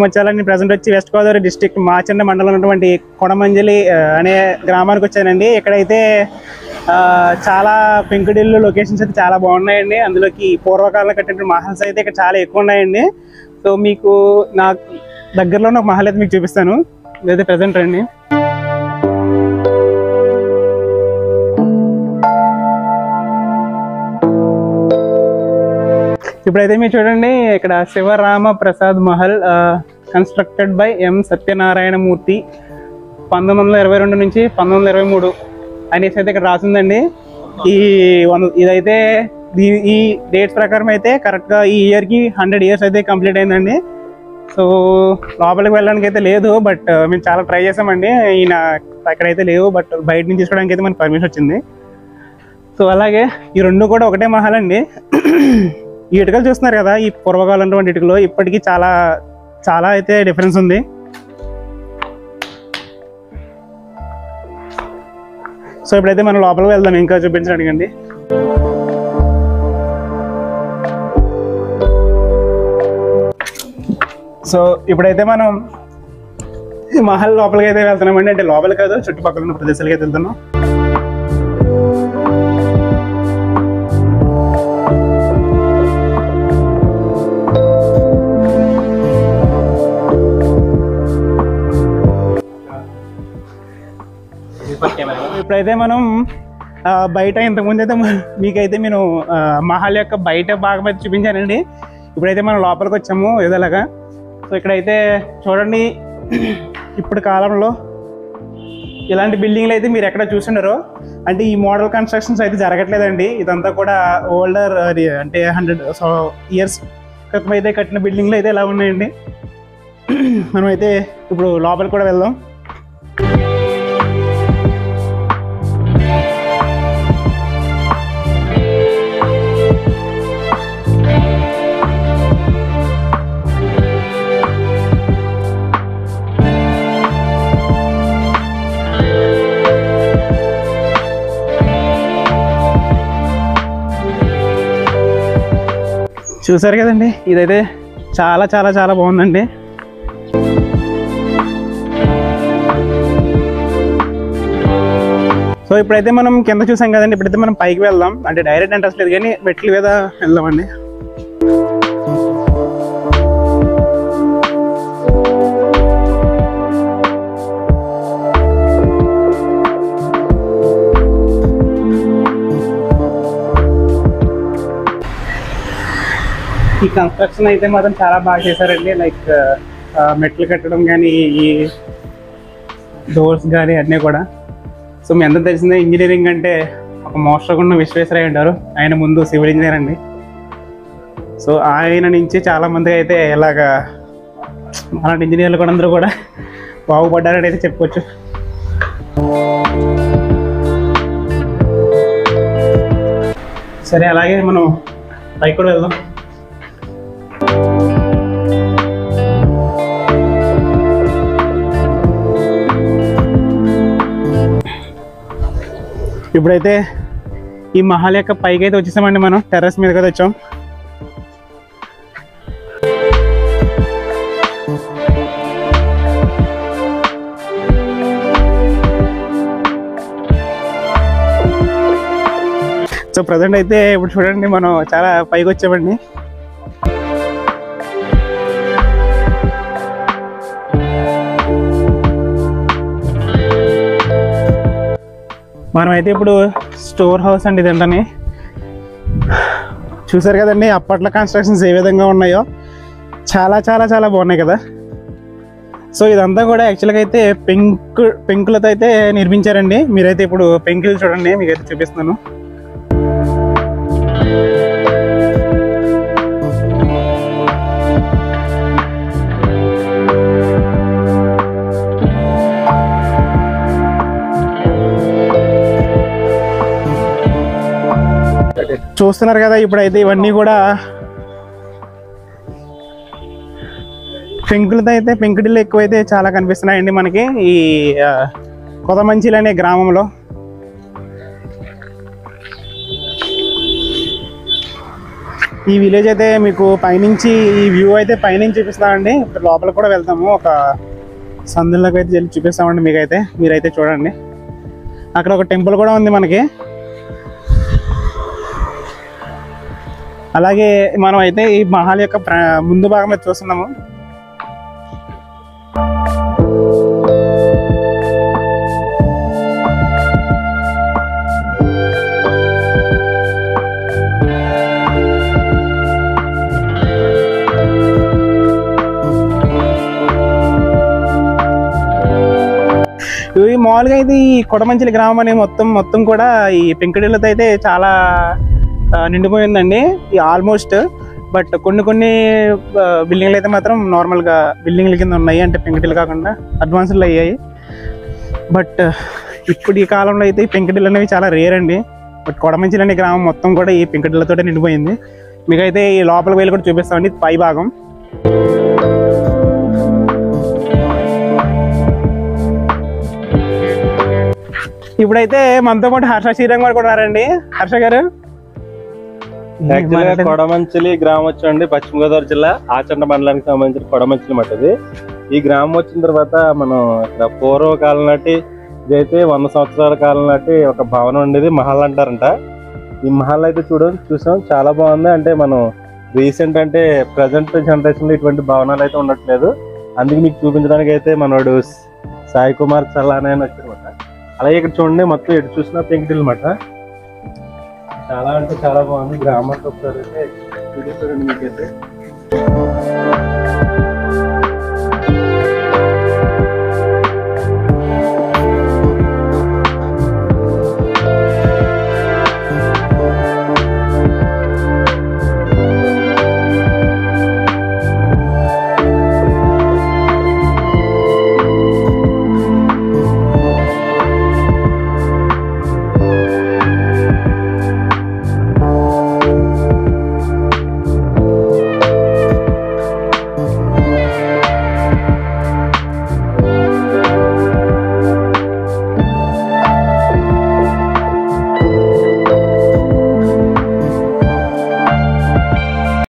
చిక్కమచ్చాలని present వచ్చి west Godavari district మాచండ మండలం ఉన్నటువంటి కొడమంజలి ఆ, అనే గ్రామానికి వచ్చానండి ఇక్కడైతే ఆ, చాలా పెంకుడిల్లు లొకేషన్స్ అయితే చాలా బాగున్నాయండి అందులోకి పూర్వకాలంలో కట్టిన మహల్స్ అయితే ఇక్కడ చాలా ఎక్కువ ఉన్నాయండి సో మీకు నాకు దగ్గరలో ఉన్న ఒక మహల్ అయితే మీకు చూపిస్తాను ఇదైతే ప్రజెంట్ రండి ఇప్పుడైతే మీరు చూడండి ఇక్కడ Sivarama Prasad Mahal constructed by M Satyanarayana Murthy పంతొమ్మిది వందల ఇరవై రెండు నుంచి పంతొమ్మిది వందల ఇరవై మూడు అనేసి అయితే ఇక్కడ రాసిందండి ఈ వన్ ఇదైతే దీ- ఈ డేట్స్ ప్రకారం అయితే కరెక్ట్గా ఈ ఇయర్కి హండ్రెడ్ ఇయర్స్ అయితే కంప్లీట్ అయిందండి సో లోపలికి వెళ్ళడానికి అయితే లేదు బట్ మేము చాలా ట్రై చేసామండి ఈయన అక్కడైతే లేవు బట్ బయట నుంచి తీసుకోవడానికి అయితే మనకి పర్మిషన్ వచ్చింది సో అలాగే ఈ రెండు కూడా ఒకటే మహల్ అండి ఈ ఇటుకలు చూస్తున్నారు కదా ఈ పూర్వకాలం ఉన్నటువంటి ఇటుకలు ఇప్పటికీ చాలా చాలా అయితే డిఫరెన్స్ ఉంది సో ఇప్పుడైతే మనం లోపలికి వెళ్దాం ఇంకా చూపించడానికి అండి సో ఇప్పుడైతే మనం ఈ మహల్ లోపలికి అయితే వెళ్తున్నామండి అంటే లోపల కాదు చుట్టుపక్కల ఉన్న ప్రదేశాలకి అయితే వెళ్తున్నాం ఇప్పుడైతే మనం ఆ, బయట ఇంతకుముందు అయితే మన- మీకైతే నేను ఆ, మహల్ యొక్క బయట భాగం అయితే చూపించానండి ఇప్పుడైతే మనం లోపలికి వచ్చాము ఏదోలాగా సో ఇక్కడైతే చూడండి ఇప్పుడు కాలంలో ఇలాంటి బిల్డింగ్లు అయితే మీరు ఎక్కడ చూసుండరు అంటే ఈ మోడల్ కన్స్ట్రక్షన్స్ అయితే జరగట్లేదండి ఇదంతా కూడా ఓల్డర్ అంటే హండ్రెడ్ సో ఇయర్స్ క్రితం అయితే కట్టిన బిల్డింగ్లు అయితే ఎలా ఉన్నాయండి మనమైతే ఇప్పుడు లోపలికి కూడా వెళ్దాం చూసారు కదండి ఇదైతే చాలా చాలా చాలా బాగుందండి సో ఇప్పుడైతే మనం కింద చూసాం కదండి ఇప్పుడైతే మనం పైకి వెళ్దాం అంటే డైరెక్ట్ ఎంట్రన్స్ లేదు కానీ మెట్ల మీద వెళ్దామండి ఈ కన్స్ట్రక్షన్ అయితే మాత్రం చాలా బాగా చేశారండి లైక్ మెట్లు కట్టడం కానీ ఈ డోర్స్ కానీ అన్నీ కూడా సో మీ అందరూ తెలిసిందే ఇంజనీరింగ్ అంటే ఒక మోస్టర్గా విశ్వేశ్వరయ్య ఉంటారు ఆయన ముందు సివిల్ ఇంజనీర్ అండి సో ఆయన నుంచి చాలా మంది అయితే ఇలాగా అలాంటి ఇంజనీర్లు కూడా అందరూ కూడా బాగుపడ్డారని అయితే చెప్పుకోవచ్చు సరే అలాగే మనం పైకి కూడా వెళ్దాం ఇప్పుడైతే ఈ మహల్ యొక్క పైకి అయితే వచ్చేసామండి మనం టెర్రస్ మీదకి అయితే వచ్చాం సో ప్రజెంట్ అయితే ఇప్పుడు చూడండి మనం చాలా పైకి వచ్చామండి మనం అయితే ఇప్పుడు స్టోర్ హౌస్ అండి ఇదంటని చూసారు కదండి అప్పట్లో కన్స్ట్రక్షన్స్ ఏ విధంగా ఉన్నాయో చాలా చాలా చాలా బాగున్నాయి కదా సో ఇదంతా కూడా యాక్చువల్గా అయితే పెంకు పెంకులతో అయితే నిర్మించారండి మీరైతే ఇప్పుడు పెంకులు చూడండి మీకైతే చూపిస్తున్నాను చూస్తున్నారు కదా ఇప్పుడైతే ఇవన్నీ కూడా పెంకులతో అయితే పెంకుటిల్లు ఎక్కువైతే చాలా కనిపిస్తున్నాయండి మనకి ఈ ఆ, కొదమంచిలు అనే గ్రామంలో ఈ విలేజ్ అయితే మీకు పైనుంచి ఈ వ్యూ అయితే పైనుంచి చూపిస్తామండి ఇప్పుడు లోపల కూడా వెళ్తాము ఒక సందులోకి అయితే వెళ్ళి చూపిస్తామండి మీకైతే మీరైతే చూడండి అక్కడ ఒక టెంపుల్ కూడా ఉంది మనకి అలాగే మనం అయితే ఈ మహల్ యొక్క ప్ర- ముందు భాగం అయితే చూస్తున్నాము ఈ మామూలుగా అయితే ఈ కొడమంచిలి గ్రామం అనే మొత్తం మొత్తం కూడా ఈ పెంకుడిలతో అయితే చాలా ఆ, నిండిపోయిందండి ఈ ఆల్మోస్ట్ బట్ కొన్ని కొన్ని ఆ, బిల్డింగ్లు అయితే మాత్రం నార్మల్గా బిల్డింగ్ల కింద ఉన్నాయి అంటే పెంకుటిలు కాకుండా అడ్వాన్స్లు అయ్యాయి బట్ ఇప్పుడు ఈ కాలంలో అయితే ఈ పెంకుటిలు అనేవి చాలా రేర్ అండి బట్ కొడమంచిలి అనే గ్రామం మొత్తం కూడా ఈ పెంకుటిలతో నిండిపోయింది మీకైతే ఈ లోపల వేలు కూడా చూపిస్తామండి ఇది పై భాగం ఇప్పుడైతే మనతో పాటు హర్ష శ్రీరంగ్ గారు కూడా ఉన్నారండి హర్ష గారు యాక్చువల్గా కొడమంచిలి గ్రామం వచ్చండి పశ్చిమ గోదావరి జిల్లా ఆచండ మండలానికి సంబంధించిన కొడమంచిలి మట్టి ఇది ఈ గ్రామం వచ్చిన తర్వాత మనం ఇక్కడ పూర్వకాలం నాటి ఇదైతే వంద సంవత్సరాల కాలం నాటి ఒక భవనం ఉండేది మహల్ అంటారంట ఈ మహల్ అయితే చూడం చూసాం చాలా బాగుంది అంటే మనం రీసెంట్ అంటే ప్రజెంట్ జనరేషన్ లో ఇటువంటి భవనాలు అయితే ఉండట్లేదు అందుకే మీకు చూపించడానికి అయితే మనోడు సాయి కుమార్ చల్లానే అని వచ్చారన్నమాట అలాగే ఇక్కడ చూడండి మొత్తం ఎటు చూసినా పెంకుటిల్ మాట చాలా అంటే చాలా బాగుంది గ్రామంతో ఒకసారి అయితే చూపిస్తారండి మీకైతే